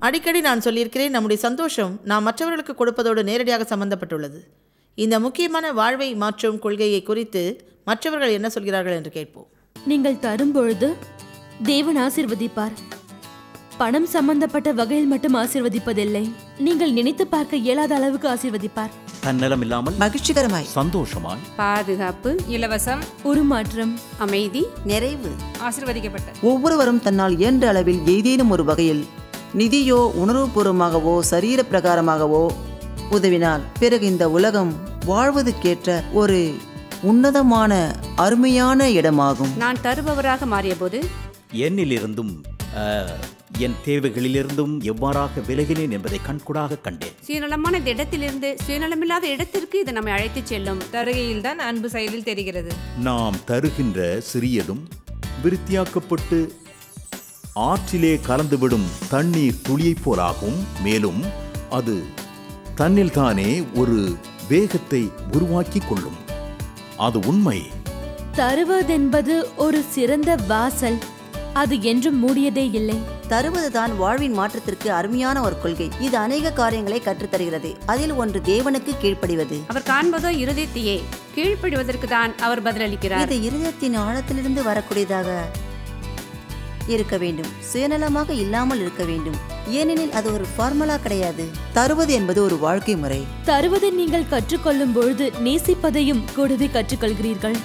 அடிக்கடி நான் சொல்லியிருக்கிறேன் நம்முடைய சந்தோஷம் நாம் மற்றவர்களுக்கு கொடுப்பதோடு நேரடியாக சம்பந்தப்பட்டுள்ளது இந்த முக்கியமான வாழ்வை மாற்றும் கொள்கையை குறித்து மற்றவர்கள் என்ன சொல்கிறார்கள் என்று கேட்போம் நீங்கள் தரும் பொழுது தேவன் ஆசிர்வதிப்பார் பணம் சம்பந்தப்பட்ட வகையில் மட்டும் ஆசிர்வதிப்பதில்லை நீங்கள் நினைத்து பார்க்க இயலாத அளவுக்கு ஆசிர்வதிப்பார் தன்னலம் இல்லாமல் மகிழ்ச்சிகரமாய் சந்தோஷமாய் பாதுகாப்பு இலவசம் உருமாற்றம் அமைதி நிறைவு ஆசிர்வதிக்கப்பட்ட ஒவ்வொருவரும் தன்னால் இயன்ற அளவில் ஏதேனும் ஒரு வகையில் நிதியோ உணர்வுபூர்வமாகவோ சரீர பிரகாரமாகவோ உதவினால் பிறகு இந்த உலகம் வாழ்வதற்கேற்ற ஒரு உன்னதமான அருமையான இடமாகும் நான் தருபவராக மாறியபோது என்னிலிருந்தும் அஹ், என் தேவைகளிலிருந்தும் எவ்வாறாக விலகினேன் என்பதை கண்கூடாக கண்டேன் சுயநலமான இந்த இடத்திலிருந்து சுயநலமில்லாத இடத்திற்கு இது நம்மை அழைத்துச் செல்லும் தருகையில்தான் அன்பு செயலில் தெரிகிறது நாம் தருகின்ற சிறியதும் விருத்தியாக்கப்பட்டு ஆற்றிலே கலந்துவிடும் தண்ணீர் துளியைப் போலாகும் மேலும் அது தன்னில்தானே ஒரு வேகத்தை உருவாக்கிக் கொள்ளும் அது உண்மை தருவதென்பது ஒரு சிறந்த வாசல் அது என்றும் மூடியதே இல்லை தருவதுதான் வாழ்வின் மாற்றத்திற்கு அருமையான ஒரு கொள்கை இது அநேக காரியங்களை கற்றுத்தருகிறது அதில் ஒன்று தேவனுக்கு கீழ்ப்படிவது அவர் காண்பதோ இருதயத்தையே கீழ்ப்படிவதற்கு தான் அவர் பதிலளிக்கிறார் இது இருதயத்தின் ஆழத்திலிருந்து வரக்கூடியதாக இருக்க வேண்டும் சுயநலமாக இல்லாமல் இருக்க வேண்டும் ஏனெனில் அது ஒரு ஃபார்முலா கிடையாது தருவது என்பது ஒரு வாழ்க்கை முறை தருவதை நீங்கள் கற்றுக்கொள்ளும் பொழுது நேசிப்பதையும் கூடவே கற்றுக்கொள்கிறீர்கள்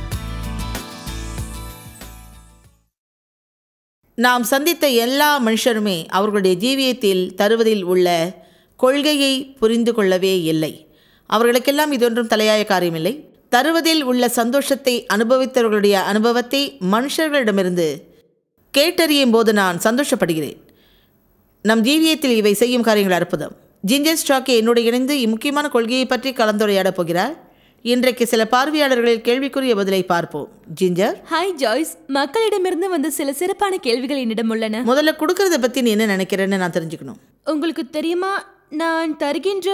நாம் சந்தித்த எல்லா மனுஷருமே அவர்களுடைய ஜீவியத்தில் தருவதில் உள்ள கொள்கையை புரிந்து கொள்ளவே இல்லை அவர்களுக்கெல்லாம் இதொன்றும் தலையாய காரியமில்லை தருவதில் உள்ள சந்தோஷத்தை அனுபவித்தவர்களுடைய அனுபவத்தை மனுஷர்களிடமிருந்து கேட்டறியும் போது நான் சந்தோஷப்படுகிறேன் நம் ஜீவியத்தில் இவை செய்யும் காரியங்கள் அற்புதம் ஜிஞ்சர் ஸ்டாக்கே என்னோடு இணைந்து இம்முக்கியமான கொள்கையை பற்றி கலந்துரையாடப் போகிறார் இன்றைக்கு சில பார்வையாளர்களில் கேள்விக்குரிய பதிலை பார்ப்போம் ஜிஞ்சர் ஹாய் ஜாய்ஸ் மக்களிடமிருந்து வந்த சில சிறப்பான கேள்விகள் என்னிடம் உள்ளன முதல்ல கொடுக்கறத பற்றி நீ என்ன நினைக்கிறேன்னு நான் தெரிஞ்சுக்கணும் உங்களுக்கு தெரியுமா நான் தருகின்ற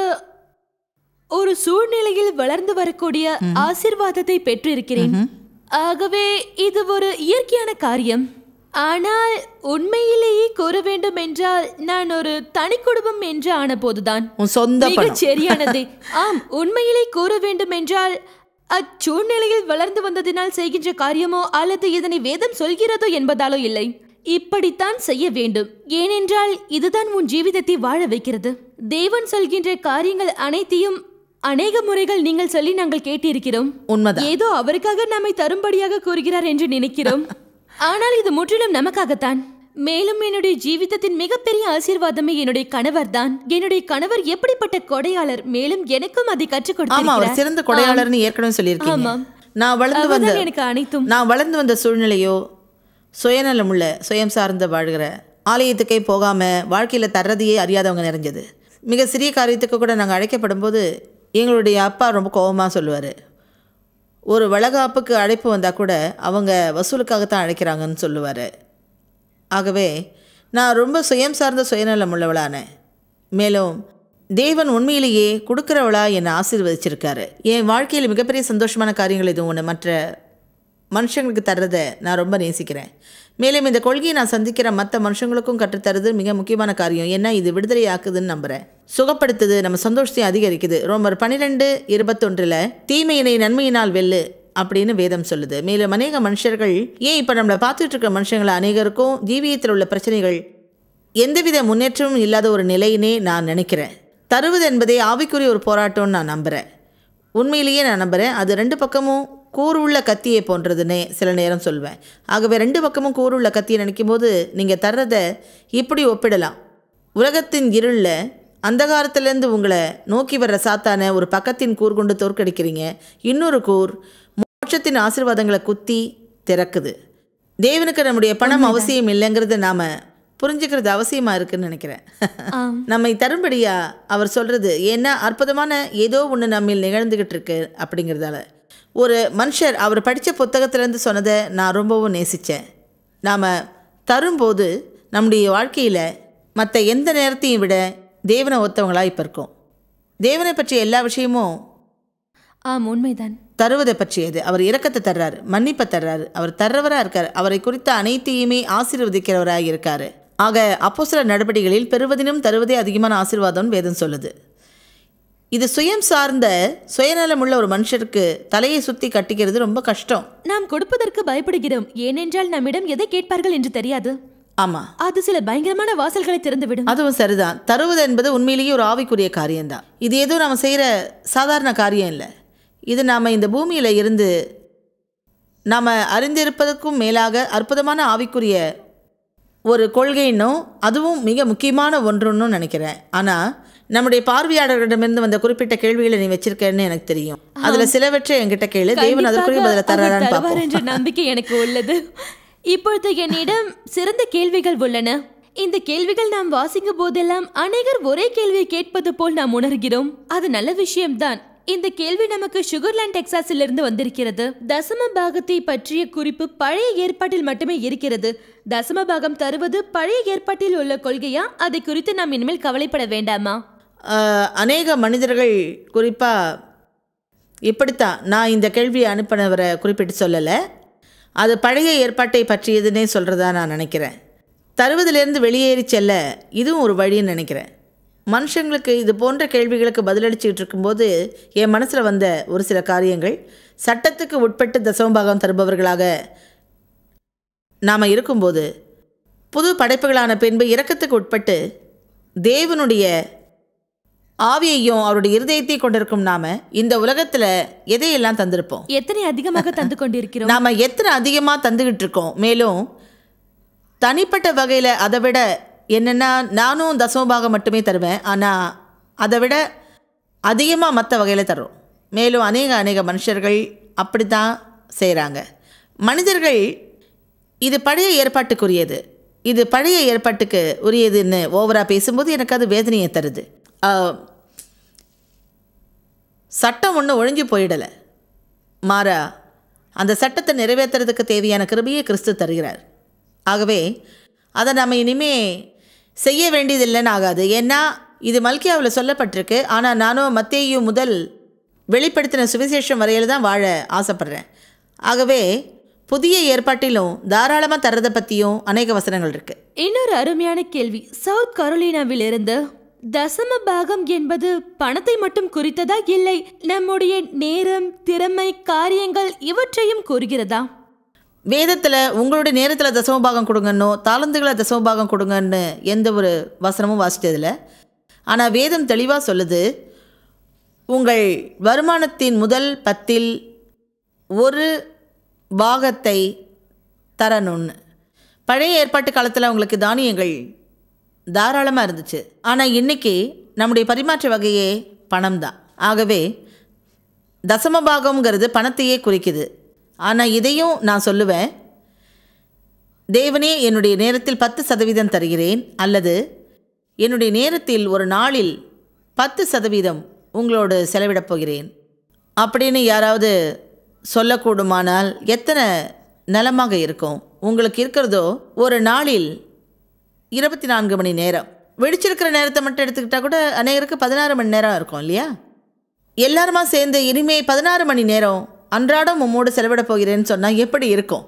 ஒரு சூழ்நிலையில் வளர்ந்து வரக்கூடிய ஆசிர்வாதத்தை பெற்றிருக்கிறேன் ஆகவே இது ஒரு இயற்கையான காரியம் ஆனால் உண்மையிலேயே கூற வேண்டும் என்றால் நான் ஒரு தனி குடும்பம் என்று ஆன போதுதான் உன் சொந்த பணம் மிகச் சரியானது ஆம் உண்மையிலே கூற வேண்டும் என்றால் அச்சூழ்நிலையில் வளர்ந்து வந்ததினால் செய்கின்ற காரியமோ அல்லது இதனை வேதம் சொல்கிறதோ என்பதாலோ இல்லை இப்படித்தான் செய்ய வேண்டும் ஏனென்றால் இதுதான் உன் ஜீவிதத்தை வாழ வைக்கிறது தேவன் சொல்கின்ற காரியங்கள் அனைத்தையும் அநேக முறைகள் நீங்கள் சொல்லி நாங்கள் கேட்டிருக்கிறோம் உண்மைதான் ஏதோ அவருக்காக நம்மை தரும்படியாக கூறுகிறார் என்று நினைக்கிறோம் ஆனால் இது முற்றிலும் நமக்காகத்தான் மேலும் என்னுடைய ஜீவிதத்தின் மிகப்பெரிய ஆசீர்வாதமே என்னுடைய கணவர் தான் என்னுடைய கணவர் எப்படிப்பட்ட கொடையாளர் மேலும் எனக்கும் அதை கற்றுக் ஆமா அவர் கொடுத்திருக்கிறார் சிறந்த கொடையாளர்னு ஏற்கனவே சொல்லியிருக்கீங்க ஆமாம். நான் வளர்ந்து வந்த அவர்தான் எனக்கு அனைத்தும் நான் வளர்ந்து வந்த சூழ்நிலையோ சுயநலமுள்ள சுயம் சார்ந்த வாழ்கிற ஆலயத்துக்கே போகாம வாழ்க்கையில தர்றதையே அறியாதவங்க நிறைஞ்சது மிக சிறிய காரியத்துக்கு கூட நாங்கள் அழைக்கப்படும் போது எங்களுடைய அப்பா ரொம்ப கோபமாக சொல்லுவார் ஒரு வளகாப்புக்கு அழைப்பு வந்தால் கூட அவங்க வசூலுக்காகத்தான் அழைக்கிறாங்கன்னு சொல்லுவார் ஆகவே நான் ரொம்ப சுயம் சார்ந்த சுயநலம் உள்ளவளானேன் மேலும் தேவன் உண்மையிலேயே கொடுக்குறவளா என்னை ஆசீர்வதிச்சிருக்காரு என் வாழ்க்கையில் மிகப்பெரிய சந்தோஷமான காரியங்கள் எதுவும் ஒன்று மற்ற மனுஷங்களுக்கு தர்றதை நான் ரொம்ப நேசிக்கிறேன் மேலும் இந்த கொள்கையை நான் சந்திக்கிற மற்ற மனுஷங்களுக்கும் கற்றுத்தருது மிக முக்கியமான காரியம் ஏன்னா இது விடுதலை ஆக்குதுன்னு நம்புகிறேன் சுகப்படுத்துது நம்ம சந்தோஷத்தையும் அதிகரிக்குது ரோமர் பன்னிரெண்டு இருபத்தொன்றில் தீமையினை நன்மையினால் வெல்லு அப்படின்னு வேதம் சொல்லுது மேலும் அநேக மனுஷர்கள் ஏன் இப்போ நம்மளை பார்த்துட்டு இருக்க மனுஷங்களை அநேகருக்கும் ஜீவியத்தில் உள்ள பிரச்சனைகள் எந்தவித முன்னேற்றமும் இல்லாத ஒரு நிலையினே நான் நினைக்கிறேன் தருவது என்பதே ஆவிக்குரிய ஒரு போராட்டம்னு நான் நம்புகிறேன் உண்மையிலேயே நான் நம்புகிறேன் அது ரெண்டு பக்கமும் கூறுள்ள கத்தியை போன்றதுன்னே சில நேரம் சொல்வேன் ஆகவே ரெண்டு பக்கமும் கூறுள்ள கத்தியை நினைக்கும் போது நீங்கள் தர்றதை இப்படி ஒப்பிடலாம் உலகத்தின் இருளில் அந்தகாரத்திலேருந்து உங்களை நோக்கி வர்ற சாத்தான ஒரு பக்கத்தின் கூர் கொண்டு தோற்கடிக்கிறீங்க இன்னொரு கூர் மோட்சத்தின் ஆசீர்வாதங்களை குத்தி திறக்குது தேவனுக்கு நம்முடைய பணம் அவசியம் இல்லைங்கிறது நாம் புரிஞ்சுக்கிறது அவசியமாக இருக்குன்னு நினைக்கிறேன் ஆம். நம்மை தரும்படியா அவர் சொல்கிறது ஏன்னா அற்புதமான ஏதோ ஒன்று நம்மில் நிகழ்ந்துக்கிட்டு இருக்கு அப்படிங்கிறதால ஒரு மனுஷர் அவர் படித்த புத்தகத்திலேருந்து சொன்னதை நான் ரொம்பவும் நேசித்தேன் நாம் தரும்போது நம்முடைய வாழ்க்கையில் மற்ற எந்த நேரத்தையும் விட தேவனை ஒத்தவங்களா இப்போ இருக்கோம் தேவனை பற்றிய எல்லா விஷயமும் ஆம் உண்மைதான் தருவதை பற்றியது அவர் இரக்கத்தை தர்றாரு மன்னிப்பை தர்றாரு அவர் தர்றவராக இருக்கார் அவரை குறித்த அனைத்தையுமே ஆசீர்வதிக்கிறவராக இருக்காரு ஆக அப்போஸ்தல நடவடிக்கைகளில் பெறுவதினும் தருவதே அதிகமான ஆசீர்வாதம்னு வேதம் சொல்லுது இது சுயம் சார்ந்த சுயநலமுள்ள ஒரு மனுஷருக்கு தலையை சுற்றி கட்டிக்கிறது ரொம்ப கஷ்டம் நாம் கொடுப்பதற்கு பயப்படுகிறோம் ஏனென்றால் நம்மிடம் எதை கேட்பார்கள் என்று தெரியாது ஆமாம் அது சில பயங்கரமான வாசல்களை திறந்துவிடும் அதுவும் சரிதான் தருவது என்பது உண்மையிலேயே ஒரு ஆவிக்குரிய காரியம்தான் இது ஏதோ நம்ம செய்கிற சாதாரண காரியம் இல்லை இது நாம் இந்த பூமியில் இருந்து நாம் அறிந்திருப்பதற்கும் மேலாக அற்புதமான ஆவிக்குரிய ஒரு கொள்கைன்னும் அதுவும் மிக முக்கியமான ஒன்றுன்னு நினைக்கிறேன் ஆனால் நம்முடைய பார்வையாளர்களிடமிருந்து வந்த குறிப்பிட்ட கேள்விகளை நீ வச்சிருக்கேன்னு எனக்கு தெரியும் அதுல சிலவற்றை என்கிட்ட கேளு தேவன் அதற்குரிய பதில கண்டிப்பாக அவர் தர்றாரான்னு தருவார் பார்ப்போம் என்ற நம்பிக்கை எனக்கு உள்ளது இப்பொழுது என்னிடம் சிறந்த கேள்விகள் உள்ளன இந்த கேள்விகள் நாம் வாசிக்கும் போதெல்லாம் அநேகர் ஒரே கேள்வியை கேட்பது போல் நாம் உணர்கிறோம் அது நல்ல விஷயம்தான் இந்த கேள்வி நமக்கு சுகர்லாண்ட் டெக்சாஸில் இருந்து வந்திருக்கிறது தசம பாகத்தை பற்றிய குறிப்பு பழைய ஏற்பாட்டில் மட்டுமே இருக்கிறது தசம பாகம் தருவது பழைய ஏற்பாட்டில் உள்ள கொள்கையா அதை குறித்து நாம் இனிமேல் கவலைப்பட வேண்டாமா ஆஹ், அநேக மனிதர்கள் குறிப்பாக இப்படித்தான் நான் இந்த கேள்வியை அனுப்பினவரை குறிப்பிட்டு சொல்லலை அது பழைய ஏற்பாட்டை பற்றியதுன்னே சொல்கிறதா நான் நினைக்கிறேன் தருவதிலிருந்து வெளியேறி செல்ல இதுவும் ஒரு வழின்னு நினைக்கிறேன் மனுஷங்களுக்கு இது போன்ற கேள்விகளுக்கு பதிலளிச்சுக்கிட்டு இருக்கும்போது என் மனசில் வந்த ஒரு சில காரியங்கள் சட்டத்துக்கு உட்பட்டு தசமபாகம் தருபவர்களாக நாம் இருக்கும்போது புது படைப்புகளான பின்பு இரக்கத்துக்கு உட்பட்டு தேவனுடைய ஆவியையும் அவருடைய இருதயத்தையும் கொண்டிருக்கும் நாம இந்த உலகத்துல எதையெல்லாம் தந்திருப்போம் எத்தனை அதிகமாக தந்து கொண்டிருக்கிறோம் நாம எத்தனை அதிகமா தந்துகிட்டு இருக்கோம் மேலும் தனிப்பட்ட வகையில் அதை விட என்னென்னா நானும் தசமபாகம் மட்டுமே தருவேன் ஆனால் அதை விட அதிகமாக மற்ற வகையில் தர்றோம் மேலும் அநேக அநேக மனுஷர்கள் அப்படி தான் செய்கிறாங்க மனிதர்கள் இது பழைய ஏற்பாட்டுக்குரியது இது பழைய ஏற்பாட்டுக்கு உரியதுன்னு ஓவராக பேசும்போது எனக்கு அது வேதனையை தருது ஆஹ், சட்டம் ஒன்றும் ஒழிஞ்சு போயிடலை மாறா அந்த சட்டத்தை நிறைவேற்றுறதுக்கு தேவையான கிருபையை கிறிஸ்து தருகிறார் ஆகவே அதை நம்ம இனிமே செய்ய வேண்டியதில்லைன்னு ஆகாது ஏன்னா இது மல்கியாவில் சொல்லப்பட்டிருக்கு ஆனால் நானும் மத்தேயு முதல் வெளிப்படுத்தின சுவிசேஷம் வரையில் தான் வாழ ஆசைப்படுறேன் ஆகவே புதிய ஏற்பாட்டிலும் தாராளமாக தர்றதை பற்றியும் அநேக வசனங்கள் இருக்குது இன்னொரு அருமையான கேள்வி சவுத் கரோலினாவில் இருந்து தசம பாகம் என்பது பணத்தை மட்டும் குறித்ததா இல்லை நம்முடைய நேரம் திறமை காரியங்கள் இவற்றையும் கூறுகிறதா வேதத்தில் உங்களுடைய நேரத்தில் தசமபாகம் கொடுங்கன்னோ தாளந்துகளை தசமபாகம் கொடுங்கன்னு எந்த ஒரு வசனமும் வாசித்ததில்ல ஆனால் வேதம் தெளிவாக சொல்லுது உங்கள் வருமானத்தின் முதல் பத்தில் ஒரு பாகத்தை தரணும்னு பழைய ஏற்பாட்டு காலத்தில் உங்களுக்கு தானியங்கள் தாராளமாக இருந்துச்சு ஆனால் இன்னைக்கு நம்முடைய பரிமாற்ற வகையே பணம் தான் ஆகவே தசமபாகம்ங்கிறது பணத்தையே குறிக்குது ஆனால் இதையும் நான் சொல்லுவேன் தேவனே என்னுடைய நேரத்தில் பத்து சதவீதம் தருகிறேன் அல்லது என்னுடைய நேரத்தில் ஒரு நாளில் பத்து சதவீதம் உங்களோடு செலவிடப் போகிறேன் அப்படின்னு யாராவது சொல்லக்கூடுமானால் எத்தனை நலமாக இருக்கும் உங்களுக்கு இருக்கிறதோ ஒரு நாளில் இருபத்தி நான்கு மணி நேரம் வெடிச்சிருக்கிற நேரத்தை மட்டும் எடுத்துக்கிட்டால் கூட அநேகருக்கு பதினாறு மணி நேரம் இருக்கும் இல்லையா எல்லாருமா சேர்ந்து இனிமே பதினாறு மணி நேரம் அன்றாடம் உம்மோடு செலவிடப் போகிறேன்னு சொன்னால் எப்படி இருக்கும்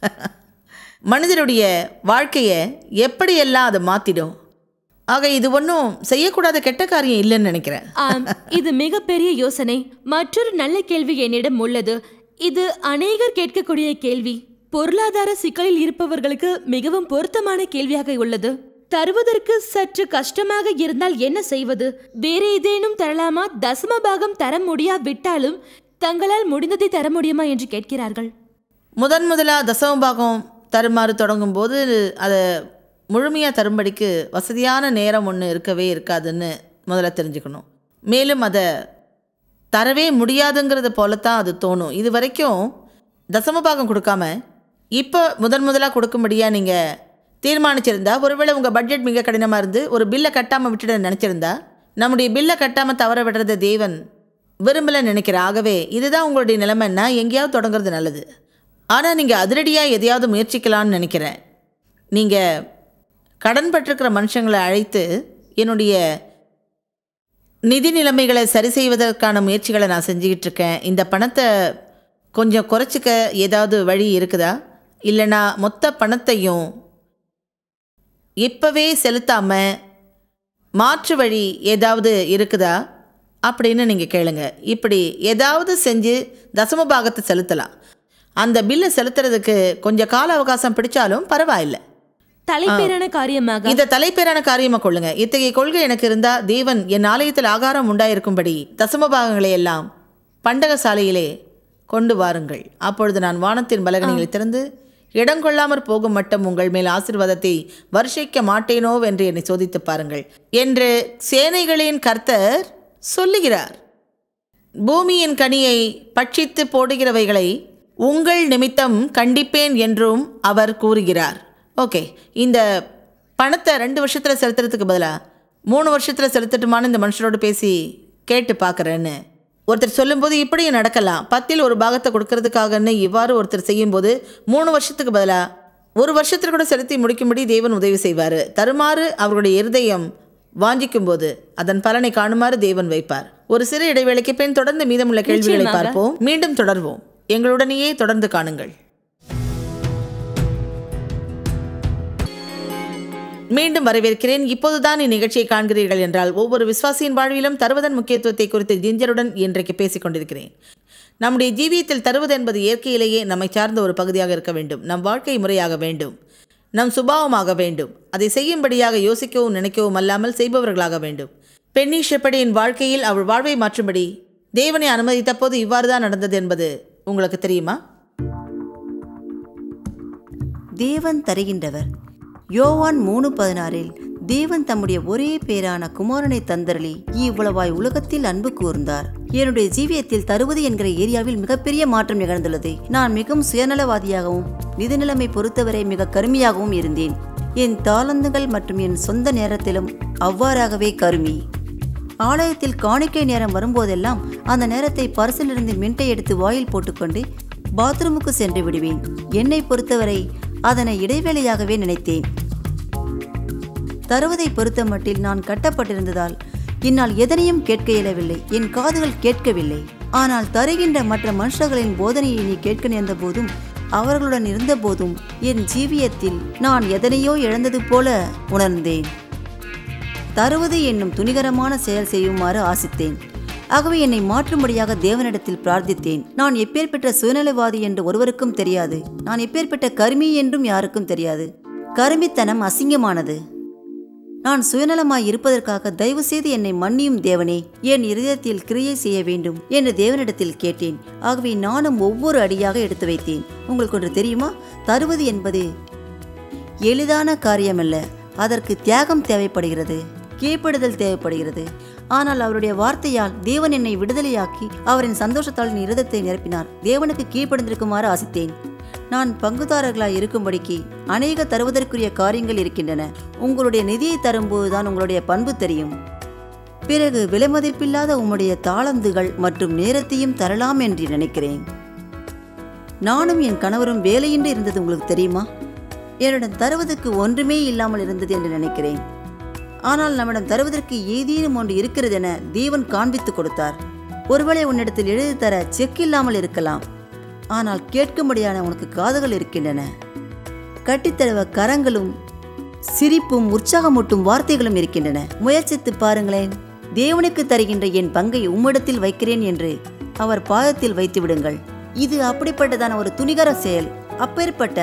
மனிதனுடைய வாழ்க்கையை எப்படியெல்லாம் அதை மாற்றிடும் ஆக இது ஒன்றும் செய்யக்கூடாத கெட்ட காரியம் இல்லைன்னு நினைக்கிறேன் ஆம் இது மிகப்பெரிய யோசனை மற்றொரு நல்ல கேள்வி என்னிடம் உள்ளது இது அநேகர் கேட்கக்கூடிய கேள்வி பொருளாதார சிக்கலில் இருப்பவர்களுக்கு மிகவும் பொருத்தமான கேள்வியாக உள்ளது தருவதற்கு சற்று கஷ்டமாக இருந்தால் என்ன செய்வது வேற ஏதேனும் தரலாமா தசம பாகம் தர முடியாவிட்டாலும் தங்களால் முடிந்ததை தர முடியுமா என்று கேட்கிறார்கள் முதன் முதலாக தசமபாகம் தருமாறு தொடங்கும்போது அதை முழுமையாக தரும்படிக்கு வசதியான நேரம் ஒன்று இருக்கவே இருக்காதுன்னு முதல்ல தெரிஞ்சுக்கணும் மேலும் அதை தரவே முடியாதுங்கிறத போலத்தான் அது தோணும் இது வரைக்கும் தசமபாகம் கொடுக்காம இப்போ முதன் முதலாக கொடுக்கும்படியாக நீங்கள் தீர்மானிச்சிருந்தா ஒருவேளை உங்கள் பட்ஜெட் மிக கடினமாக இருந்து ஒரு பில்லை கட்டாமல் விட்டுட நினச்சிருந்தா நம்முடைய பில்லை கட்டாமல் தவற விடுறத தேவன் விரும்பலை நினைக்கிறேன் ஆகவே இதுதான் உங்களுடைய நிலைமைன்னா எங்கேயாவது தொடங்குறது நல்லது ஆனால் நீங்கள் அதிரடியாக எதையாவது முயற்சிக்கலாம்னு நினைக்கிறேன் நீங்கள் கடன் பட்டிருக்கிற மனுஷங்களை அழைத்து என்னுடைய நிதி நிலைமைகளை சரி செய்வதற்கான முயற்சிகளை நான் செஞ்சுக்கிட்டு இருக்கேன் இந்த பணத்தை கொஞ்சம் குறைச்சிக்க ஏதாவது வழி இருக்குதா இல்லைனா மொத்த பணத்தையும் இப்போவே செலுத்தாமல் மாற்று வழி ஏதாவது இருக்குதா அப்படின்னு நீங்கள் கேளுங்க இப்படி ஏதாவது செஞ்சு தசம பாகத்தை செலுத்தலாம் அந்த பில்லை செலுத்துறதுக்கு கொஞ்சம் கால அவகாசம் பிடிச்சாலும் பரவாயில்லை தலைப்பேரான காரியமாக இந்த தலைப்பேரான காரியமாக கொள்ளுங்க இத்தகைய கொள்கை எனக்கு இருந்தா தேவன் என் ஆலயத்தில் ஆகாரம் உண்டாயிருக்கும்படி தசம பாகங்களை எல்லாம் பண்டக சாலையிலே கொண்டு வாருங்கள் அப்பொழுது நான் வானத்தின் பலகணிகளை திறந்து இடங்கொள்ளாமற் போகும் மட்டும் உங்கள் மேல் ஆசீர்வாதத்தை வருஷிக்க மாட்டேனோ என்று என்னை சோதித்து பாருங்கள் என்று சேனைகளின் கர்த்தர் சொல்லுகிறார் பூமியின் கனியை பட்சித்து போடுகிறவைகளை உங்கள் நிமித்தம் கண்டிப்பேன் என்றும் அவர் கூறுகிறார் ஓகே இந்த பணத்தை ரெண்டு வருஷத்தில் செலுத்துறதுக்கு பதிலாக மூணு வருஷத்தில் செலுத்தட்டுமான்னு இந்த மனுஷரோடு பேசி கேட்டு பார்க்குறேன்னு ஒருத்தர் சொல்லும்போது இப்படியும் நடக்கலாம் பத்தில் ஒரு பாகத்தை கொடுக்கறதுக்காகன்னு இவ்வாறு ஒருத்தர் செய்யும்போது மூணு வருஷத்துக்கு பதிலாக ஒரு வருஷத்தில் கூட செலுத்தி முடிக்கும்படி தேவன் உதவி செய்வார் தருமாறு அவர்களுடைய இருதயம் வாஞ்சிக்கும் போது அதன் பலனை காணுமாறு தேவன் வைப்பார் ஒரு சிறு இடைவேளைக்கு பின் தொடர்ந்து மீதமுள்ள கேள்விகளை நிச்சயமாக. பார்ப்போம் மீண்டும் தொடர்வோம் எங்களுடனேயே தொடர்ந்து காணுங்கள் மீண்டும் வரவேற்கிறேன் இப்போதுதான் இந்நிகழ்ச்சியை காண்கிறீர்கள் என்றால் ஒவ்வொரு விசுவாசியின் வாழ்விலும் தருவதன் முக்கியத்துவத்தை குறித்து ஜிஞ்சருடன் இன்றைக்கு பேசிக் கொண்டிருக்கிறேன் நம்முடைய ஜீவியத்தில் தருவது என்பது இயற்கையிலேயே நம்மை சார்ந்த ஒரு பகுதியாக இருக்க வேண்டும் நம் வாழ்க்கை முறையாக வேண்டும் நம் சுபாவமாக வேண்டும் அதை செய்யும்படியாக யோசிக்கவும் நினைக்கவும் அல்லாமல் செய்பவர்களாக வேண்டும் பென்னி ஷெப்படியின் வாழ்க்கையில் அவள் வாழ்வை மாற்றும்படி தேவனை அனுமதித்த போது இவ்வாறு தான் நடந்தது என்பது உங்களுக்கு தெரியுமா தேவன் தருகின்றவர் யோவான் மூணு பதினாறில் தேவன் தம்முடைய ஒரே பேரான குமாரனை தந்தரளி இவ்வளவாய் உலகத்தில் அன்பு கூர்ந்தார் என்னுடைய ஜீவியத்தில் தருவது என்கிற ஏரியாவில் மிகப்பெரிய மாற்றம் நிகழ்ந்துள்ளது நான் மிகவும் சுயநலவாதியாகவும் நிதிநிலைமை பொறுத்தவரை மிக கருமையாகவும் இருந்தேன் என் தாளந்துகள் மற்றும் என் சொந்த நேரத்திலும் அவ்வாறாகவே கருமி ஆலயத்தில் காணிக்கை நேரம் வரும்போதெல்லாம் அந்த நேரத்தை பரிசிலிருந்து மின்ட்டை எடுத்து வாயில் போட்டுக்கொண்டு பாத்ரூமுக்கு சென்று விடுவேன் என்னை பொறுத்தவரை அதனை இடைவேளையாகவே நினைத்தேன் தருவதை பொறுத்த மட்டில் நான் கட்டப்பட்டிருந்ததால் என்னால் எதனையும் கேட்க இயலவில்லை என் காதுகள் கேட்கவில்லை ஆனால் தருகின்ற மற்ற மனுஷர்களின் போதனையை நீ கேட்க நேர்ந்த போதும் அவர்களுடன் இருந்தபோதும் என் ஜீவியத்தில் நான் எதனையோ இழந்தது போல உணர்ந்தேன் தருவது என்னும் துணிகரமான செயல் செய்யுமாறு ஆசித்தேன் ஆகவே என்னை மாற்றும்படியாக தேவனிடத்தில் பிரார்த்தித்தேன் நான் எப்பேற்பட்ட சுயநலவாதி என்று ஒருவருக்கும் தெரியாது நான் எப்பேற்பட்ட கருமி என்றும் யாருக்கும் தெரியாது கருமித்தனம் அசிங்கமானது நான் சுயநலமாய் இருப்பதற்காக தயவு செய்து என்னை மன்னியும் தேவனே என் இருதயத்தில் கிரியை செய்ய வேண்டும் என்று தேவனிடத்தில் கேட்டேன் ஆகவே நானும் ஒவ்வொரு அடியாக எடுத்து வைத்தேன் உங்களுக்கு ஒன்று தெரியுமா தருவது என்பது எளிதான காரியமல்ல அதற்கு தியாகம் தேவைப்படுகிறது கீழ்ப்படுதல் தேவைப்படுகிறது ஆனால் அவருடைய வார்த்தையால் தேவன் என்னை விடுதலையாக்கி அவரின் சந்தோஷத்தால் என் இருதயத்தை நிரப்பினார் தேவனுக்கு கீழ்ப்படிந்திருக்குமாறு ஆசித்தேன் நான் பங்குதாரர்களாய் இருக்கும்படிக்கு அநேக தருவதற்குரிய காரியங்கள் இருக்கின்றன உங்களுடைய நிதியை தரும்போதுதான் உங்களுடைய பண்பு தெரியும் பிறகு விலைமதிப்பில்லாத உம்முடைய தாளந்துகள் மற்றும் நேரத்தையும் தரலாம் என்று நினைக்கிறேன் நானும் என் கணவரும் வேலையின்றி இருந்தது உங்களுக்கு தெரியுமா என்னிடம் தருவதற்கு ஒன்றுமே இல்லாமல் இருந்தது என்று நினைக்கிறேன் ஆனால் நம்மிடம் தருவதற்கு ஏதேனும் ஒன்று இருக்கிறது என தேவன் காண்பித்து கொடுத்தார் ஒருவேளை உன்னிடத்தில் எழுதி தர செக் இல்லாமல் இருக்கலாம் ஆனால் கேட்கும்படியான உனக்கு காதுகள் இருக்கின்றன கட்டித்தழுவ கரங்களும் சிரிப்பும் உற்சாகமூட்டும் வார்த்தைகளும் இருக்கின்றன முயற்சித்து பாருங்களேன் தேவனுக்கு தருகின்ற என் பங்கை உம்மிடத்தில் வைக்கிறேன் என்று அவர் பாதத்தில் வைத்து விடுங்கள் இது அப்படிப்பட்டதான ஒரு துணிகர செயல் அப்பேற்பட்ட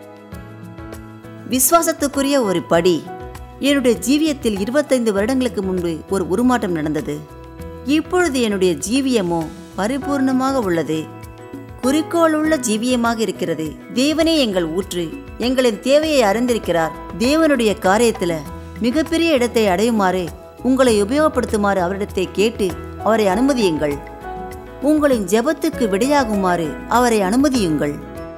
விசுவாசத்துக்குரிய ஒரு படி என்னுடைய ஜீவியத்தில் இருபத்தைந்து வருடங்களுக்கு முன்பு ஒரு உருமாற்றம் நடந்தது இப்பொழுது என்னுடைய ஜீவியமோ பரிபூர்ணமாக உள்ளது குறிக்கோளுள்ள ஜீவியமாக இருக்கிறது தேவனே எங்கள் ஊற்று எங்களின் தேவையை அறிந்திருக்கிறார் தேவனுடைய காரியத்துல மிகப்பெரிய இடத்தை அடையுமாறு உங்களை உபயோகப்படுத்துமாறு அவரிடத்தை கேட்டு அவரை அனுமதியுங்கள் உங்களின் ஜெபத்துக்கு விடையாகுமாறு அவரை அனுமதியுங்கள்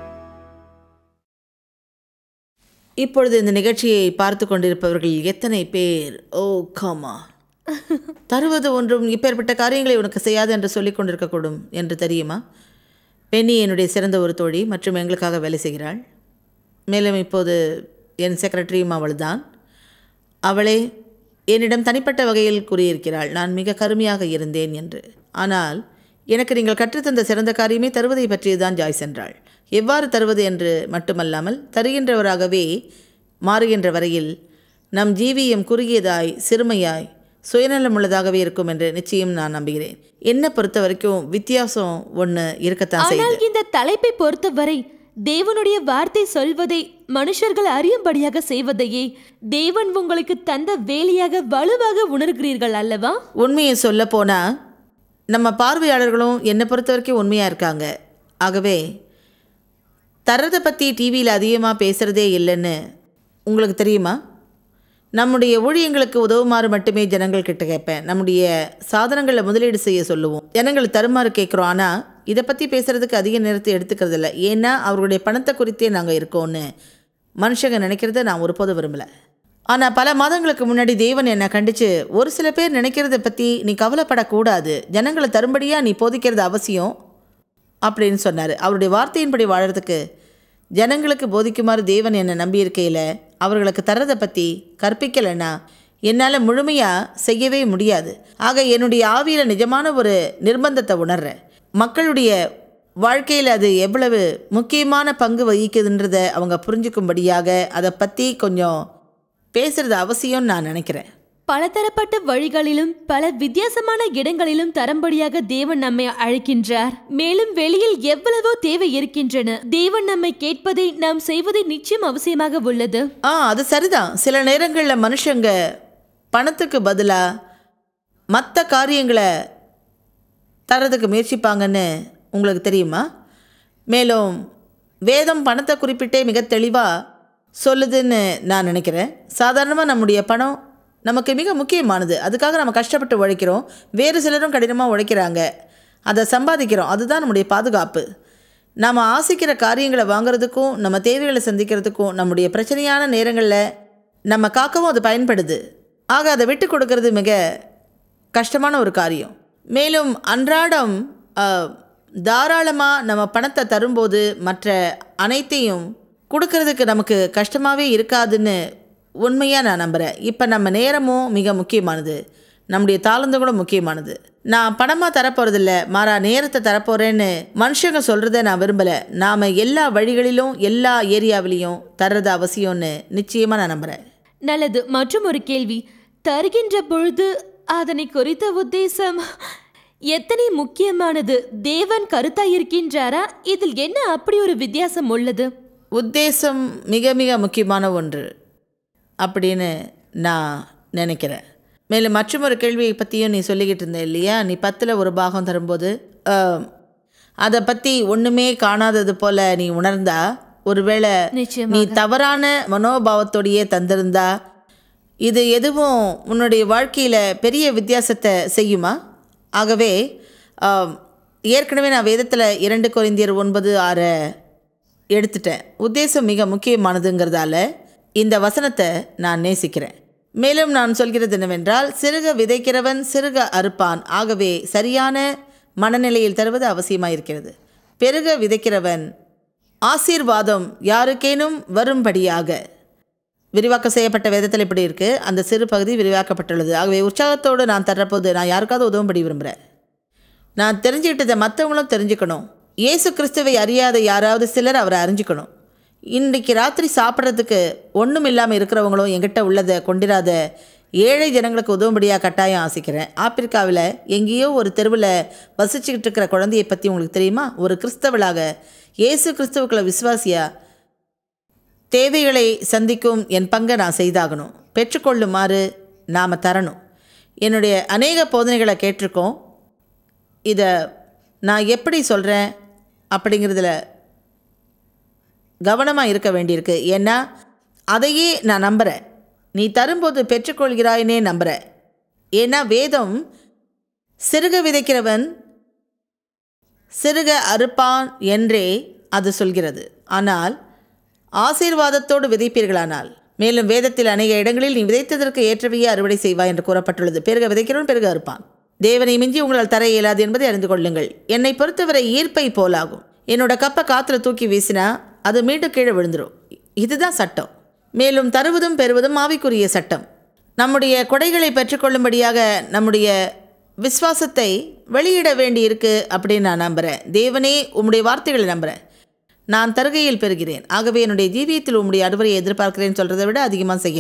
இப்பொழுது இந்த நிகழ்ச்சியை பார்த்து கொண்டிருப்பவர்கள் எத்தனை பேர் ஓ காமா தருவது ஒன்றும் இப்பேற்பட்ட காரியங்களை உனக்கு செய்யாது என்று சொல்லிக் கொண்டிருக்கக்கூடும் என்று தெரியுமா பென்னி என்னுடைய சிறந்த ஒரு தோழி மற்றும் எங்களுக்காக வேலை செய்கிறாள் மேலும் இப்போது என் செக்ரட்டரியும் அவள்தான் அவளே என்னிடம் தனிப்பட்ட வகையில் கூறியிருக்கிறாள் நான் மிக கருமையாக இருந்தேன் என்று ஆனால் எனக்கு நீங்கள் கற்றுத்தந்த சிறந்த காரியமே தருவதை பற்றியதுதான் ஜாய் சென்றாள் எவ்வாறு தருவது என்று மட்டுமல்லாமல் தருகின்றவராகவே மாறுகின்ற வரையில் நம் ஜீவியம் குறுகியதாய் சிறுமையாய் சுயநலமுள்ளதாகவே இருக்கும் என்று நிச்சயம் நான் நம்புகிறேன் என்னை பொறுத்த வரைக்கும் வித்தியாசம் ஒன்று இருக்கத்தான் ஆனால் செய்யுது இந்த தலைப்பை பொறுத்தவரை தேவனுடைய வார்த்தை சொல்வதை மனுஷர்கள் அறியும்படியாக செய்வதையே தேவன் உங்களுக்கு தந்த வேலையாக வலுவாக உணர்கிறீர்கள் அல்லவா உண்மையை சொல்ல போனால் நம்ம பார்வையாளர்களும் என்னை பொறுத்த வரைக்கும் உண்மையாக இருக்காங்க ஆகவே தரதை பற்றி டிவியில் அதிகமாக பேசுகிறதே இல்லைன்னு உங்களுக்கு தெரியுமா நம்முடைய ஊழியங்களுக்கு உதவுமாறு மட்டுமே ஜனங்கள் கிட்ட கேட்பேன் நம்முடைய சாதனங்களில் முதலீடு செய்ய சொல்லுவோம் ஜனங்கள் தருமாறு கேட்குறோம் ஆனால் இதை பற்றி பேசுகிறதுக்கு அதிக நேரத்தை எடுத்துக்கிறது இல்லை ஏன்னா அவர்களுடைய பணத்தை குறித்தே நாங்கள் இருக்கோன்னு மனுஷங்க நினைக்கிறத நான் ஒருபோதும் விரும்பலை ஆனால் பல மாதங்களுக்கு முன்னாடி தேவன் என்னை கண்டிச்சு ஒரு சில பேர் நினைக்கிறத பற்றி நீ கவலைப்படக்கூடாது ஜனங்களை தரும்படியாக நீ போதிக்கிறது அவசியம் அப்படின்னு சொன்னார் அவருடைய வார்த்தையின்படி வாழறதுக்கு ஜனங்களுக்கு போதிக்குமாறு தேவன் என்னை நம்பியிருக்கையில் அவர்களுக்கு தரதை பற்றி கற்பிக்கலைன்னா என்னால் முழுமையாக செய்யவே முடியாது ஆக என்னுடைய ஆவியில் நிஜமான ஒரு நிர்பந்தத்தை உணர்றேன் மக்களுடைய வாழ்க்கையில் அது எவ்வளவு முக்கியமான பங்கு வகிக்குதுன்றதை அவங்க புரிஞ்சுக்கும்படியாக அதை பற்றி கொஞ்சம் பேசுகிறது அவசியம்னு நான் நினைக்கிறேன் பலதரப்பட்ட வழிகளிலும் பல வித்தியாசமான இடங்களிலும் தரம்படியாக தேவன் நம்மை அழைக்கின்றார் மேலும் வெளியில் எவ்வளவோ தேவை இருக்கின்றன தேவன் நம்மை கேட்பதை நாம் செய்வதை நிச்சயம் அவசியமாக உள்ளது ஆ அது சரிதான் சில நேரங்களில் மனுஷங்க பணத்துக்கு பதிலாக மற்ற காரியங்களை தரதுக்கு முயற்சிப்பாங்கன்னு உங்களுக்கு தெரியுமா மேலும் வேதம் பணத்தை குறிப்பிட்டே மிக தெளிவாக சொல்லுதுன்னு நான் நினைக்கிறேன் சாதாரணமாக நம்முடைய பணம் நமக்கு மிக முக்கியமானது அதுக்காக நம்ம கஷ்டப்பட்டு உழைக்கிறோம் வேறு சிலரும் கடினமாக உழைக்கிறாங்க அதை சம்பாதிக்கிறோம் அதுதான் நம்முடைய பாதுகாப்பு நாம் ஆசைக்கிற காரியங்களை வாங்குறதுக்கும் நம்ம தேவைகளை சந்திக்கிறதுக்கும் நம்முடைய பிரச்சனையான நேரங்களில் நம்ம காக்கவும் அது பயன்படுது ஆக அதை விட்டு கொடுக்கறது மிக கஷ்டமான ஒரு காரியம் மேலும் அன்றாடம் தாராளமாக நம்ம பணத்தை தரும்போது மற்ற அனைத்தையும் கொடுக்கறதுக்கு நமக்கு கஷ்டமாகவே இருக்காதுன்னு உண்மையாக நான் நம்புகிறேன் இப்போ நம்ம நேரமும் மிக முக்கியமானது நம்முடைய தாளந்துகளும் முக்கியமானது நான் பணமாக தரப்போகிறதில்ல மாறா நேரத்தை தரப்போகிறேன்னு மனுஷங்க சொல்கிறத நான் விரும்பலை நாம் எல்லா வழிகளிலும் எல்லா ஏரியாவிலையும் தர்றது அவசியம்னு நிச்சயமாக நான் நம்புகிறேன் நல்லது மற்றும் ஒரு கேள்வி தருகின்ற பொழுது அதனை குறித்த உத்தேசம் எத்தனை முக்கியமானது தேவன் கருத்தாயிருக்கின்றாரா இதில் என்ன அப்படி ஒரு வித்தியாசம் உள்ளது உத்தேசம் மிக மிக முக்கியமான ஒன்று அப்படின்னு நான் நினைக்கிறேன் மேலும் மற்றொரு கேள்வியை பற்றியும் நீ சொல்லிக்கிட்டு இருந்த இல்லையா நீ பத்தில் ஒரு பாகம் தரும்போது ஆம், அதை பற்றி ஒன்றுமே காணாதது போல நீ உணர்ந்தா ஒருவேளை நிச்சயமாக. நீ தவறான மனோபாவத்தோடையே தந்திருந்தா இது எதுவும் உன்னுடைய வாழ்க்கையில் பெரிய வித்தியாசத்தை செய்யுமா ஆகவே ஆம், ஏற்கனவே நான் வேதத்தில் இரண்டு கொரிந்தியர் ஒன்பது ஆறை எடுத்துட்டேன் உத்தேசம் மிக முக்கியமானதுங்கிறதால இந்த வசனத்தை நான் நேசிக்கிறேன் மேலும் நான் சொல்கிறது என்னவென்றால் சிறுக விதைக்கிறவன் சிறுக அறுப்பான் ஆகவே சரியான மனநிலையில் தருவது அவசியமாயிருக்கிறது பெருக விதைக்கிறவன் ஆசீர்வாதம் யாருக்கேனும் வரும்படியாக விரிவாக்கம் செய்யப்பட்ட வேதத்தில் இப்படி இருக்கு அந்த சிறு பகுதி விரிவாக்கப்பட்டுள்ளது ஆகவே உற்சாகத்தோடு நான் தர்றபோது நான் யாருக்காவது உதவும்படி விரும்புகிறேன் நான் தெரிஞ்சுக்கிட்டதை மற்றவங்களும் தெரிஞ்சுக்கணும் இயேசு கிறிஸ்துவை அறியாத யாராவது சிலர் அவரை அறிஞ்சுக்கணும் இன்றைக்கு ராத்திரி சாப்பிட்றதுக்கு ஒன்றும் இல்லாமல் இருக்கிறவங்களும் என்கிட்ட உள்ளதை கொண்டிராத ஏழை ஜனங்களுக்கு உதவும்படியாக கட்டாயம் ஆசைக்கிறேன் ஆப்பிரிக்காவில் எங்கேயோ ஒரு தெருவில் வசிச்சுக்கிட்டு இருக்கிற குழந்தையை பற்றி உங்களுக்கு தெரியுமா ஒரு கிறிஸ்தவளாக இயேசு கிறிஸ்துவுக்குள்ள விசுவாசியா தேவைகளை சந்திக்கும் என் பங்கை நான் செய்தாகணும் பெற்றுக்கொள்ளுமாறு நாம் தரணும் என்னுடைய அநேக போதனைகளை கேட்டிருக்கோம் இதை நான் எப்படி சொல்கிறேன் அப்படிங்கிறதுல கவனமாக இருக்க வேண்டியிருக்கு ஏன்னா அதையே நான் நம்புகிறேன் நீ தரும்போது பெற்றுக்கொள்கிறாயினே நம்புகிறேன் ஏன்னா வேதம் சிறுக விதைக்கிறவன் சிறுக அறுப்பான் என்றே அது சொல்கிறது ஆனால் ஆசீர்வாதத்தோடு விதைப்பீர்களானால் மேலும் வேதத்தில் அநேக இடங்களில் நீ விதைத்ததற்கு ஏற்றவையே அறுவடை செய்வாய் என்று கூறப்பட்டுள்ளது பெருக விதைக்கிறவன் பெருக அறுப்பான் தேவனை மிஞ்சி உங்களால் தர இயலாது என்பதை அறிந்து கொள்ளுங்கள் என்னை பொறுத்தவரை ஈர்ப்பை போலாகும் என்னோட கப்பை காற்றுல தூக்கி வீசினா அது மீண்டும் கீழே விழுந்துடும் இதுதான் சட்டம் மேலும் தருவதும் பெறுவதும் ஆவிக்குரிய சட்டம் நம்முடைய கொடைகளை பெற்றுக்கொள்ளும்படியாக நம்முடைய விசுவாசத்தை வெளியிட வேண்டியிருக்கு அப்படின்னு நான் நம்புகிறேன் தேவனே உம்முடைய வார்த்தைகளை நம்புகிறேன் நான் தருகையில் பெறுகிறேன் ஆகவே என்னுடைய ஜீவியத்தில் உம்முடைய அறுவரையை எதிர்பார்க்கிறேன்னு சொல்கிறத விட அதிகமாக செய்யணும்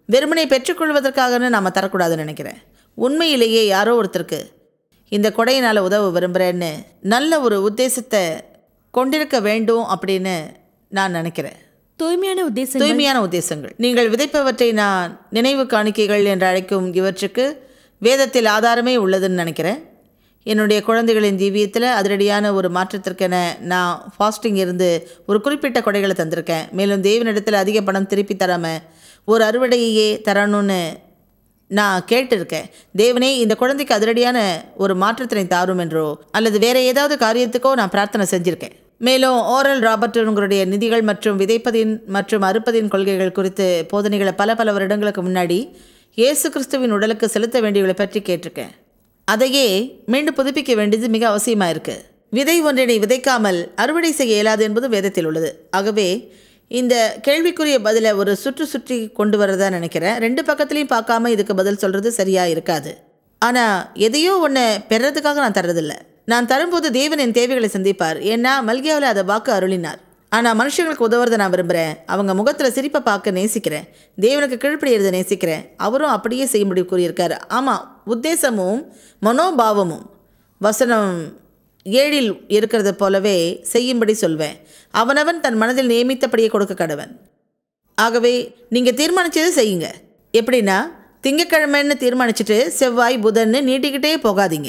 வெறுமனை பெற்றுக்கொள்வதற்காகன்னு நாம் தரக்கூடாதுன்னு நினைக்கிறேன் உண்மையிலேயே யாரோ ஒருத்தருக்கு இந்த கொடையினால் உதவ விரும்புகிறேன்னு நல்ல ஒரு உத்தேசத்தை கொண்டிருக்க வேண்டும் அப்படின்னு நான் நினைக்கிறேன் தூய்மையான உத்தேசம் தூய்மையான உத்தேசங்கள் நீங்கள் விதைப்பவற்றை நான் நினைவு காணிக்கைகள் என்று அழைக்கும் இவற்றுக்கு வேதத்தில் ஆதாரமே உள்ளதுன்னு நினைக்கிறேன் என்னுடைய குழந்தைகளின் ஜீவியத்தில் அதிரடியான ஒரு மாற்றத்திற்கென நான் ஃபாஸ்டிங் இருந்து ஒரு குறிப்பிட்ட கொடைகளை தந்திருக்கேன் மேலும் தேவனிடத்தில் அதிக பணம் திருப்பி தராமல் ஒரு அறுவடையே தரணும்னு நான் கேட்டிருக்கேன் தேவனே இந்த குழந்தைக்கு அதிரடியான ஒரு மாற்றத்தினை தாரும் என்றோ அல்லது வேற ஏதாவது காரியத்துக்கோ நான் பிரார்த்தனை செஞ்சிருக்கேன் மேலும் ஓரல் ராபர்ட் உங்களுடைய நிதிகள் மற்றும் விதைப்பதின் மற்றும் அறுப்பதின் கொள்கைகள் குறித்து போதனைகளை பல பல வருடங்களுக்கு முன்னாடி இயேசு கிறிஸ்துவின் உடலுக்கு செலுத்த வேண்டியவளை பற்றி கேட்டிருக்கேன் அதையே மீண்டும் புதுப்பிக்க வேண்டியது மிக அவசியமாக இருக்கு விதை ஒன்றினை விதைக்காமல் அறுவடை செய்ய இயலாது என்பது வேதத்தில் உள்ளது ஆகவே இந்த கேள்விக்குரிய பதிலை ஒரு சுற்று சுற்றி கொண்டு வரதா நினைக்கிறேன் ரெண்டு பக்கத்துலையும் பார்க்காம இதுக்கு பதில் சொல்கிறது சரியாக இருக்காது ஆனால் எதையோ ஒன்று பெறதுக்காக நான் தர்றதில்ல நான் தரும்போது தேவன் என் தேவைகளை சந்திப்பார் ஏன்னா மல்கியாவில் அதை வாக்கு அருளினார் ஆனால் மனுஷங்களுக்கு உதவுறதை நான் விரும்புகிறேன் அவங்க முகத்தில் சிரிப்பை பார்க்க நேசிக்கிறேன் தேவனுக்கு கீழ்ப்படியறதை நேசிக்கிறேன் அவரும் அப்படியே செய்யும்படி கூறியிருக்காரு ஆமாம் உத்தேசமும் மனோபாவமும் வசனம் ஏழில் இருக்கிறது போலவே செய்யும்படி சொல்வேன் அவனவன் தன் மனதில் நியமித்தபடியே கொடுக்க கடவன் ஆகவே நீங்கள் தீர்மானிச்சதை செய்யுங்க எப்படின்னா திங்கக்கிழமைன்னு தீர்மானிச்சுட்டு செவ்வாய் புதன்னு நீட்டிக்கிட்டே போகாதீங்க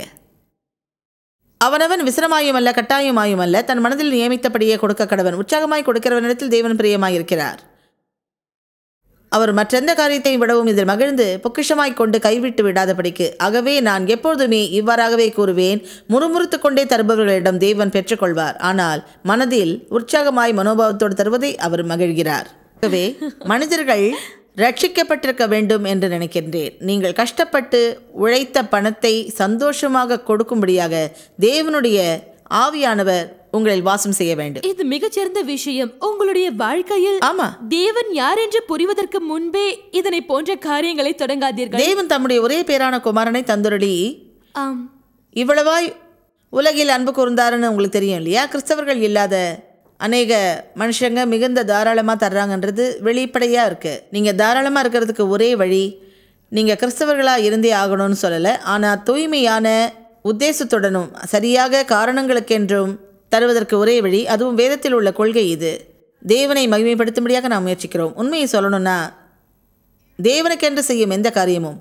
அவனவன் விசிரமாயும் அல்ல கட்டாயமாயும் அல்ல தன் மனதில் நியமித்தபடியே கொடுக்க கடவன் உற்சாகமாய் கொடுக்கிறவனிடத்தில் தேவன் பிரியமாய் இருக்கிறார் அவர் மற்றெந்த காரியத்தையும் விடவும் இதில் மகிழ்ந்து பொக்கிஷமாய் கொண்டு கைவிட்டு விடாதபடிக்கு ஆகவே நான் எப்பொழுதுமே இவ்வாறாகவே கூறுவேன் முறுமுறுத்து கொண்டே தருபவர்களிடம் தேவன் பெற்றுக்கொள்வார் ஆனால் மனதில் உற்சாகமாய் மனோபாவத்தோடு தருவதை அவர் மகிழ்கிறார் ஆகவே மனிதர்கள் ரட்சிக்கப்பட்டிருக்க வேண்டும் என்று நினைக்கின்றேன் நீங்கள் கஷ்டப்பட்டு உழைத்த பணத்தை சந்தோஷமாக கொடுக்கும்படியாக தேவனுடைய ஆவியானவர் உங்களில் வாசம் செய்ய வேண்டும் இது மிகச்சிறந்த விஷயம் உங்களுடைய வாழ்க்கையில் ஆமா தேவன் யார் என்று புரிவதற்கு முன்பே இதனை போன்ற காரியங்களை தொடங்காதீர்கள் தேவன் தம்முடைய ஒரே பேரான குமாரனை தந்துருளி ஆம் இவ்வளவாய் உலகில் அன்பு கூர்ந்தாருன்னு உங்களுக்கு தெரியும் இல்லையா கிறிஸ்தவர்கள் இல்லாத அநேக மனுஷங்க மிகுந்த தாராளமாக தர்றாங்கன்றது வெளிப்படையாக இருக்குது நீங்கள் தாராளமாக இருக்கிறதுக்கு ஒரே வழி நீங்கள் கிறிஸ்தவர்களாக இருந்தே ஆகணும்னு சொல்லலை ஆனால் தூய்மையான உத்தேசத்துடனும் சரியாக காரணங்களுக்கென்றும் தருவதற்கு ஒரே வழி அதுவும் வேதத்தில் உள்ள கொள்கை இது தேவனை மகிமைப்படுத்தும்படியாக நாம் முயற்சிக்கிறோம் உண்மையை சொல்லணும்னா தேவனுக்கென்று செய்யும் எந்த காரியமும்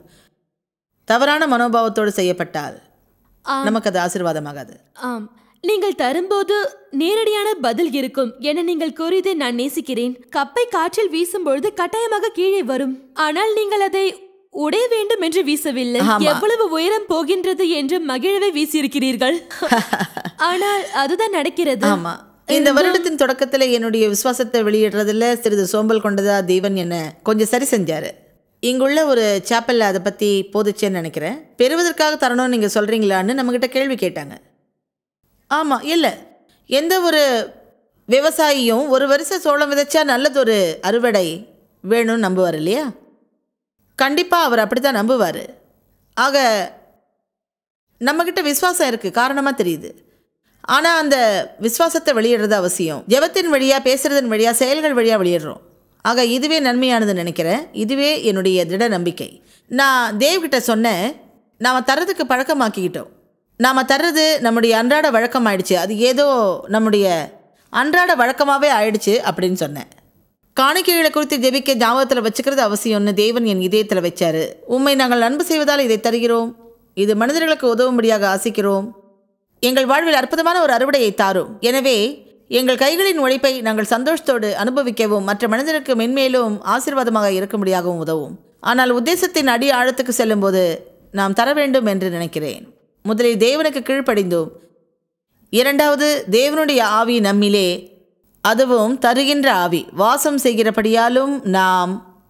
தவறான மனோபாவத்தோடு செய்யப்பட்டால் நமக்கு அது ஆசீர்வாதமாகாது ஆம் நீங்கள் தரும்போது நேரடியான பதில் இருக்கும் என நீங்கள் கூறியதை நான் நேசிக்கிறேன் கப்பை காற்றில் வீசும்பொழுது கட்டாயமாக கீழே வரும் ஆனால் நீங்கள் அதை உடைய வேண்டும் என்று வீசவில்லை ஆமா. எவ்வளவு உயரம் போகின்றது என்று மகிழவே வீசியிருக்கிறீர்கள் ஆனால் அதுதான் நடக்கிறது ஆமா இந்த வருடத்தின் தொடக்கத்தில் என்னுடைய விசுவாசத்தை வெளியிடுறதுல சிறிது சோம்பல் கொண்டதா தேவன் என்ன கொஞ்சம் சரி செஞ்சாரு இங்குள்ள ஒரு சாப்பல்ல அதை பற்றி போதிச்சேன்னு நினைக்கிறேன் பெறுவதற்காக தரணும்னு நீங்கள் சொல்கிறீங்களான்னு நம்மக்கிட்ட கேள்வி கேட்டாங்க ஆமாம் இல்லை எந்த ஒரு விவசாயியும் ஒரு வருஷம் சோளம் விதைச்சா நல்லதொரு அறுவடை வேணும்னு நம்புவார் இல்லையா கண்டிப்பாக அவர் அப்படி தான் நம்புவார் ஆக நம்மக்கிட்ட விசுவாசம் இருக்குது காரணமாக தெரியுது ஆனால் அந்த விசுவாசத்தை வெளியிடுறது அவசியம் ஜெபத்தின் வழியாக பேசுகிறதன் வழியாக செயல்கள் வழியாக வெளியிடுறோம் ஆக இதுவே நன்மையானதுன்னு நினைக்கிறேன் இதுவே என்னுடைய திட நம்பிக்கை நான் தேவ்கிட்ட சொன்னேன் நாம் தர்றதுக்கு பழக்கமாக்கிக்கிட்டோம் நாம் தர்றது நம்முடைய அன்றாட வழக்கம் ஆயிடுச்சு அது ஏதோ நம்முடைய அன்றாட வழக்கமாகவே ஆயிடுச்சு அப்படின்னு சொன்னேன் காணிக்கைகளை குறித்து ஜெபிக்க ஞாபகத்தில் வச்சுக்கிறது அவசியம்னு தேவன் என் இதயத்தில் வச்சாரு உம்மை நாங்கள் அன்பு செய்வதால் இதை தருகிறோம் இது மனிதர்களுக்கு உதவும்படியாக ஆசிக்கிறோம் எங்கள் வாழ்வில் அற்புதமான ஒரு அறுவடையை தாரும் எனவே எங்கள் கைகளின் உழைப்பை நாங்கள் சந்தோஷத்தோடு அனுபவிக்கவும் மற்ற மனிதருக்கு மென்மேலும் ஆசீர்வாதமாக இருக்கும்படியாகவும் உதவும் ஆனால் உத்தேசத்தின் அடி ஆழத்துக்கு செல்லும்போது நாம் தர வேண்டும் என்று நினைக்கிறேன் முதலில் தேவனுக்கு கீழ்ப்படிந்தோம் இரண்டாவது தேவனுடைய ஆவி நம்மிலே அதுவும் தருகின்ற ஆவி வாசம் செய்கிறபடியாலும் நாம்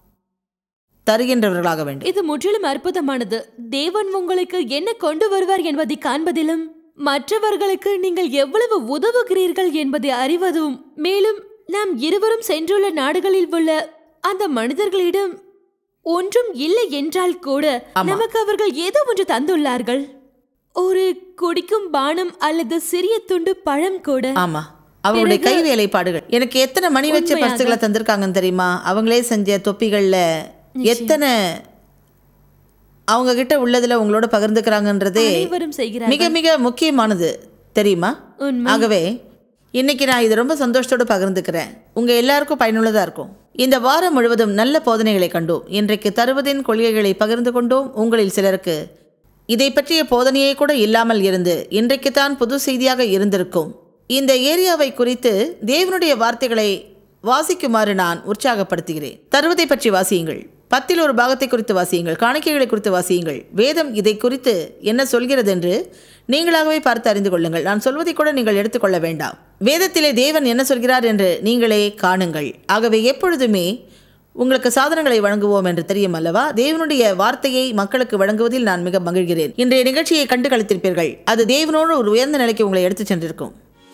தருகின்றவர்களாக வேண்டும் இது முற்றிலும் அற்புதமானது தேவன் உங்களுக்கு என்ன கொண்டு வருவார் என்பதை காண்பதிலும் மற்றவர்களுக்கு நீங்கள் எவ்வளவு உதவுகிறீர்கள் என்பதை அறிவதும் மேலும் நாம் இருவரும் சென்றுள்ள நாடுகளில் உள்ள அந்த மனிதர்களிடம் ஒன்றும் இல்லை என்றால் கூட நமக்கு அவர்கள் ஏதோ ஒன்று தந்துள்ளார்கள் ஒரு குடிக்கும் பானம் அல்லது சிறிய துண்டு பழம் கூட ஆமா அவருடைய கை வேலைப்பாடுகள் எனக்கு எத்தனை மணி வச்ச பரிசுகளை தந்திருக்காங்கன்னு தெரியுமா அவங்களே செஞ்ச தொப்பிகளில் எத்தனை அவங்க கிட்ட உள்ளதுல உங்களோட பகிர்ந்துக்கிறாங்கன்றதே அனைவரும் செய்கிறார்கள். மிக மிக முக்கியமானது தெரியுமா உண்மை. ஆகவே இன்னைக்கு நான் இது ரொம்ப சந்தோஷத்தோடு பகிர்ந்துக்கிறேன் உங்க எல்லாருக்கும் பயனுள்ளதா இருக்கும் இந்த வாரம் முழுவதும் நல்ல போதனைகளை கண்டோம் இன்றைக்கு தருவதின் கொள்கைகளை பகிர்ந்து கொண்டோம் உங்களில் சிலருக்கு இதை பற்றிய போதனையே கூட இல்லாமல் இருந்து இன்றைக்கு தான் புது செய்தியாக இருந்திருக்கும் இந்த ஏரியாவை குறித்து தேவனுடைய வார்த்தைகளை வாசிக்குமாறு நான் உற்சாகப்படுத்துகிறேன் தருவதை பற்றி வாசியுங்கள் பத்தில் ஒரு பாகத்தை குறித்து வாசியுங்கள் காணிக்கைகளை குறித்து வாசியுங்கள் வேதம் இதை குறித்து என்ன சொல்கிறது என்று நீங்களாகவே பார்த்து அறிந்து கொள்ளுங்கள் நான் சொல்வதை கூட நீங்கள் எடுத்துக்கொள்ள வேண்டாம் வேதத்திலே தேவன் என்ன சொல்கிறார் என்று நீங்களே காணுங்கள் ஆகவே எப்பொழுதுமே உங்களுக்கு சாதனங்களை வழங்குவோம் என்று தெரியும் அல்லவா தேவனுடைய வார்த்தையை மக்களுக்கு வழங்குவதில் நான் மிக மகிழ்கிறேன் இன்றைய நிகழ்ச்சியை கண்டு கழித்திருப்பீர்கள் அது தேவனோடு ஒரு உயர்ந்த நிலைக்கு உங்களை எடுத்துச் சென்றிருக்கும்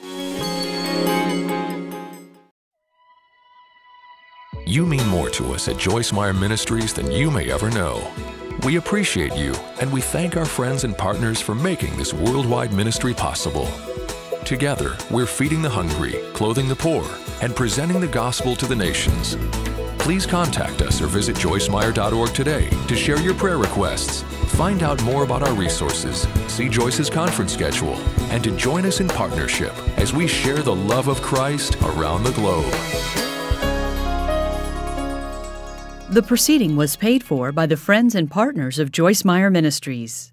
You mean more to us at Joyce Meyer Ministries than you may ever know. We appreciate you and we thank our friends and partners for making this worldwide ministry possible. Together, we're feeding the hungry, clothing the poor, and presenting the gospel to the nations. Please contact us or visit joycemeyer.org today to share your prayer requests, find out more about our resources, see Joyce's conference schedule, and to join us in partnership as we share the love of Christ around the globe. The proceeding was paid for by the friends and partners of Joyce Meyer Ministries.